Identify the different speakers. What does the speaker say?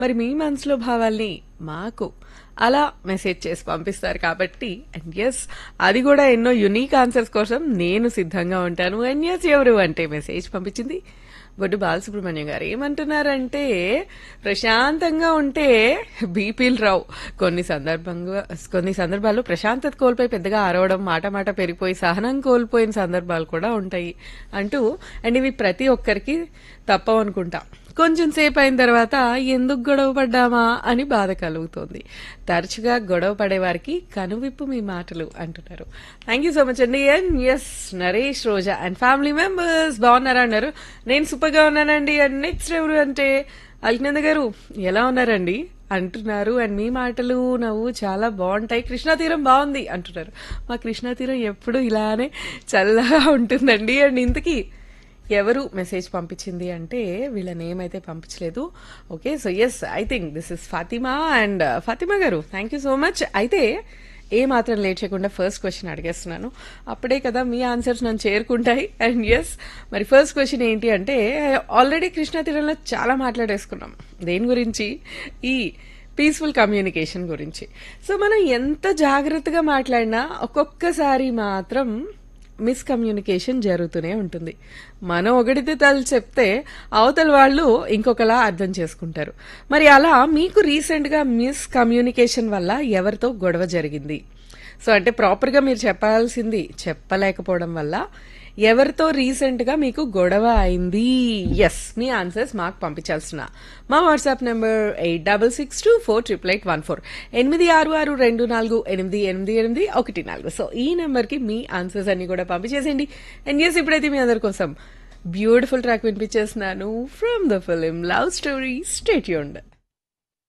Speaker 1: మరి మీ మనసులో భావాల్ని మాకు అలా మెసేజ్ చేసి పంపిస్తారు కాబట్టి అండ్ ఎస్ అది కూడా ఎన్నో యునీక్ ఆన్సర్స్ కోసం నేను సిద్ధంగా ఉంటాను అండ్ ఎస్ ఎవరు అంటే మెసేజ్ పంపించింది బొడ్డు బాలసుబ్రహ్మణ్యం గారు ఏమంటున్నారంటే ప్రశాంతంగా ఉంటే బీపీలు రావు కొన్ని సందర్భంగా కొన్ని సందర్భాల్లో ప్రశాంతత కోల్పోయి పెద్దగా అరవడం మాట మాట పెరిగిపోయి సహనం కోల్పోయిన సందర్భాలు కూడా ఉంటాయి అంటూ అండ్ ఇవి ప్రతి ఒక్కరికి తప్పవనుకుంటా కొంచెం సేపు అయిన తర్వాత ఎందుకు గొడవ పడ్డామా అని బాధ కలుగుతోంది తరచుగా గొడవ పడేవారికి కనువిప్పు మీ మాటలు అంటున్నారు థ్యాంక్ యూ సో మచ్ అండి and S Naresh Roja and family members బాగున్నారా అన్నారు నేను సూపర్ గా ఉన్నానండి అండ్ నెక్స్ట్ ఎవరు అంటే అల్కినంద గారు ఎలా ఉన్నారండి అంటున్నారు అండ్ మీ మాటలు నవ్వు చాలా బాగుంటాయి కృష్ణా తీరం బాగుంది అంటున్నారు మా కృష్ణా తీరం ఎప్పుడు ఇలానే చల్లగా ఉంటుందండి అండ్ ఇంతకీ ఎవరు మెసేజ్ పంపించింది అంటే వీళ్ళ నేమ్ అయితే పంపించలేదు okay so yes I think this is Fatima and Fatima garu thank you so much అయితే ఏ మాత్రం లేట్ చేయకుండా ఫస్ట్ క్వశ్చన్ అడిగేస్తున్నాను అప్పుడే కదా మీ ఆన్సర్స్ నన్ను చేరుకుంటాయి అండ్ ఎస్ మరి ఫస్ట్ క్వశ్చన్ ఏంటి అంటే ఆల్రెడీ కృష్ణా తీరంలో చాలా మాట్లాడేసుకున్నాం దేని గురించి ఈ పీస్ఫుల్ కమ్యూనికేషన్ గురించి సో మనం ఎంత జాగ్రత్తగా మాట్లాడినా ఒక్కొక్కసారి మాత్రం మిస్కమ్యూనికేషన్ జరుగుతూనే ఉంటుంది మనం ఒకటితే తలు చెప్తే అవతల వాళ్ళు ఇంకొకలా అర్థం చేసుకుంటారు మరి అలా మీకు రీసెంట్గా మిస్కమ్యూనికేషన్ వల్ల ఎవరితో గొడవ జరిగింది సో అంటే ప్రాపర్గా మీరు చెప్పాల్సింది చెప్పలేకపోవడం వల్ల ఎవరితో రీసెంట్ గా మీకు గొడవ అయింది ఎస్ మీ ఆన్సర్స్ మాకు పంపించాల్సిన మా WhatsApp number eight double six two four triple eight one four ఎనిమిది ఆరు ఆరు రెండు నాలుగు ఎనిమిది ఎనిమిది ఎనిమిది ఒకటి నాలుగు సో ఈ నెంబర్ కి మీ ఆన్సర్స్ అన్ని కూడా పంపించేసేయండి అండ్ ఎస్ ఇప్పుడైతే మీ అందరి కోసం బ్యూటిఫుల్ ట్రాక్ వినిపించేస్తున్నాను from the film love story stay tuned